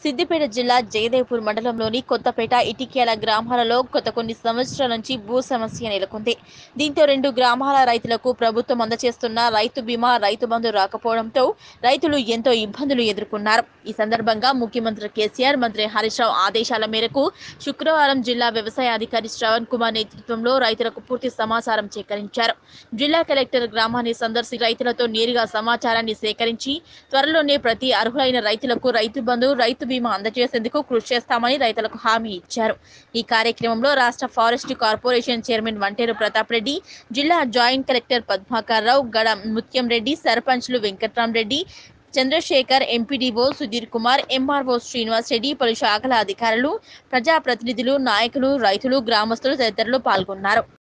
సిద్దిపేట జిల్లా జయదేవ్పూర్ మండలంలోని కొత్తపేట ఇటిక్యాల గ్రామాలలో గత కొన్ని సంవత్సరాల నుంచి భూ సమస్య నెలకొంది దీంతో రెండు గ్రామాల రైతులకు ప్రభుత్వం అందజేస్తున్న రైతు బీమా రైతు బంధు రాకపోవడంతో రైతులు ఎంతో ఇబ్బందులు ఎదుర్కొన్నారు ఈ సందర్భంగా ముఖ్యమంత్రి కేసీఆర్ మంత్రి హరీష్ రావు ఆదేశాల మేరకు శుక్రవారం జిల్లా వ్యవసాయ అధికారి శ్రవణ్ కుమార్ నేతృత్వంలో రైతులకు పూర్తి సమాచారం సేకరించారు జిల్లా కలెక్టర్ గ్రామాన్ని సందర్శి రైతులతో నేరుగా సమాచారాన్ని సేకరించి త్వరలోనే ప్రతి అర్హులైన రైతులకు రైతు బంధు రైతు బీమా అందజేసేందుకు కృషి చేస్తామని రైతులకు హామీ ఇచ్చారు ఈ కార్యక్రమంలో రాష్ట్ర forest corporation chairman Vanteru Pratap Reddy జిల్లా జాయింట్ కలెక్టర్ పద్మాకర్ రావు గడ ముత్యం రెడ్డి సర్పంచ్లు వెంకట్రామరెడ్డి చంద్రశేఖర్ ఎంపీడీఓ సుధీర్ కుమార్ ఎంఆర్ఓ శ్రీనివాస్ రెడ్డి పలు శాఖల అధికారులు ప్రజాప్రతినిధులు నాయకులు రైతులు గ్రామస్తులు తదితరులు పాల్గొన్నారు